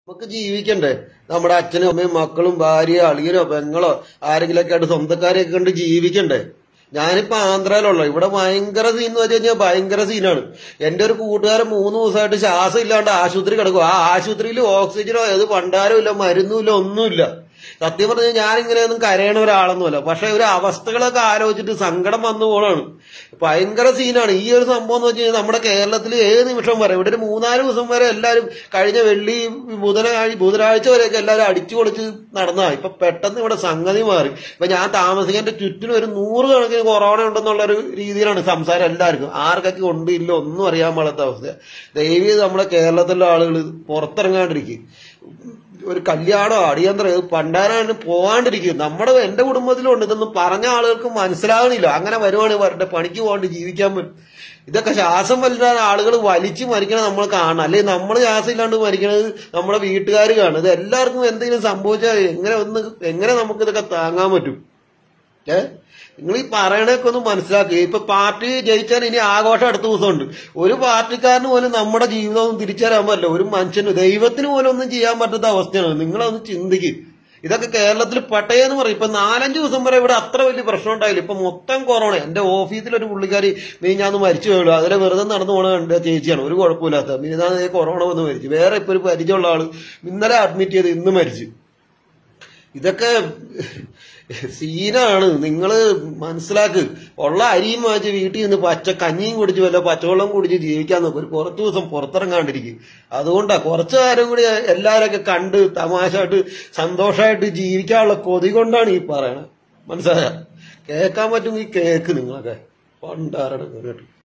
നമുക്ക് ജീവിക്കണ്ടേ നമ്മുടെ അച്ഛനും അമ്മയും മക്കളും ഭാര്യ അളിയനോ പെങ്ങളോ ആരെങ്കിലൊക്കെ ആയിട്ട് സ്വന്തക്കാരെയൊക്കെ കണ്ട് ജീവിക്കണ്ടേ ഞാനിപ്പോ ആന്ധ്രയിലുള്ള ഇവിടെ ഭയങ്കര സീൻ എന്ന് വെച്ച് കഴിഞ്ഞാൽ ഭയങ്കര സീനാണ് എന്റെ ഒരു കൂട്ടുകാരൻ മൂന്ന് ദിവസമായിട്ട് ശ്വാസം ഇല്ലാണ്ട് ആശുപത്രി കിടക്കും ആ ആശുപത്രിയിൽ ഓക്സിജനോ ഏത് പണ്ടാരോ ഇല്ല മരുന്നും ഇല്ല ഒന്നുമില്ല സത്യം പറഞ്ഞാൽ ഞാൻ ഇങ്ങനെയൊന്നും കരയണ ഒരാളൊന്നുമല്ല പക്ഷെ ഒരു അവസ്ഥകളൊക്കെ ആലോചിച്ചിട്ട് സങ്കടം വന്നു പോണാണ് ഭയങ്കര സീനാണ് ഈ ഒരു സംഭവം എന്ന് വെച്ച് കഴിഞ്ഞാൽ നമ്മുടെ കേരളത്തിൽ ഏത് നിമിഷം വരെ ഇവിടെ ഒരു മൂന്നാല് ദിവസം വരെ എല്ലാവരും കഴിഞ്ഞ വെള്ളി ബുധനാഴ്ച ബുധനാഴ്ച വരെയൊക്കെ എല്ലാവരും അടിച്ചു പൊളിച്ച് നടന്നതാ ഇപ്പൊ പെട്ടെന്ന് ഇവിടെ സംഗതി മാറി ഇപ്പൊ ഞാൻ താമസിക്കേണ്ട ചുറ്റിനും ഒരു നൂറ് കണക്കിന് കൊറോണ ഉണ്ടെന്നുള്ള ഒരു രീതിയിലാണ് സംസാരം എല്ലാവർക്കും ആർക്കൊക്കെ ഉണ്ട് ഇല്ല ഒന്നും അറിയാൻ പാടാത്ത അവസ്ഥ ദൈവം നമ്മുടെ കേരളത്തിലെ ആളുകൾ പുറത്തിറങ്ങാണ്ടിരിക്കും ഒരു കല്യാണോ അടിയന്തരം ഇത് പണ്ടാരാണ് പോകാണ്ടിരിക്കും നമ്മുടെ എന്റെ കുടുംബത്തിലുണ്ട് ഇതൊന്നും പറഞ്ഞ ആളുകൾക്ക് മനസ്സിലാകണില്ല അങ്ങനെ വരുവാണ് വരട്ടെ പണിക്ക് പോകാണ്ട് ജീവിക്കാൻ പറ്റും ഇതൊക്കെ ശ്വാസം വലിക്കാൻ ആളുകൾ വലിച്ചു മരിക്കണത് നമ്മൾ കാണണം അല്ലെങ്കിൽ നമ്മൾ ശ്വാസം ഇല്ലാണ്ട് മരിക്കണത് നമ്മുടെ വീട്ടുകാർ കാണും ഇത് എല്ലാവർക്കും എന്തെങ്കിലും സംഭവിച്ചാൽ എങ്ങനെ ഒന്ന് എങ്ങനെ നമുക്ക് ഇതൊക്കെ താങ്ങാൻ പറ്റും ഏ നിങ്ങൾ ഈ പറയണൊക്കെ ഒന്ന് മനസ്സിലാക്കുക ഇപ്പൊ പാർട്ടി ജയിച്ചാൽ ഇനി ആഘോഷം അടുത്ത ദിവസമുണ്ട് ഒരു പാർട്ടിക്കാരന് പോലും നമ്മുടെ ജീവിതം ഒന്നും തിരിച്ചറിയാൻ പറ്റില്ല ഒരു മനുഷ്യന് ദൈവത്തിന് പോലും ഒന്നും ചെയ്യാൻ പറ്റാത്ത അവസ്ഥയാണ് നിങ്ങളൊന്ന് ചിന്തിക്കും ഇതൊക്കെ കേരളത്തിൽ പട്ടയെന്ന് പറയും ഇപ്പൊ നാലഞ്ച് ദിവസം വരെ ഇവിടെ അത്ര വലിയ പ്രശ്നം ഉണ്ടായില്ല ഇപ്പൊ മൊത്തം കൊറോണ എന്റെ ഓഫീസിൽ ഒരു പുള്ളിക്കാരി മീഞ്ഞാന്ന് മരിച്ചു പോയുള്ളൂ അതിലെ വെറുതെ നടന്നു പോണ കണ്ട ചേച്ചിയാണ് ഒരു കുഴപ്പമില്ലാത്ത മീനാന്ന് കൊറോണ വന്ന് മരിച്ചു വേറെ ഇപ്പൊ ഒരു പരിചയമുള്ള ആള് ഇന്നലെ അഡ്മിറ്റ് ചെയ്ത് ഇന്ന് മരിച്ചു ഇതൊക്കെ സീനാണ് നിങ്ങള് മനസ്സിലാക്ക് ഉള്ള അരിയും വാങ്ങിച്ച് വീട്ടിൽ നിന്ന് പച്ച കഞ്ഞിയും കുടിച്ച് വല്ല പച്ചവെള്ളം കുടിച്ച് ജീവിക്കാൻ നോക്കും ഒരു കുറച്ച് ദിവസം പുറത്തിറങ്ങാണ്ടിരിക്കും അതുകൊണ്ടാ കുറച്ചു നേരം കൂടി എല്ലാവരൊക്കെ കണ്ട് തമാശയായിട്ട് സന്തോഷമായിട്ട് ജീവിക്കാനുള്ള കൊതി കൊണ്ടാണ് ഈ പറയണത് മനസ്സിലായ കേൾക്കാൻ പറ്റുമെങ്കിൽ കേക്ക് നിങ്ങളൊക്കെ പണ്ടാരുടെ കേട്ടു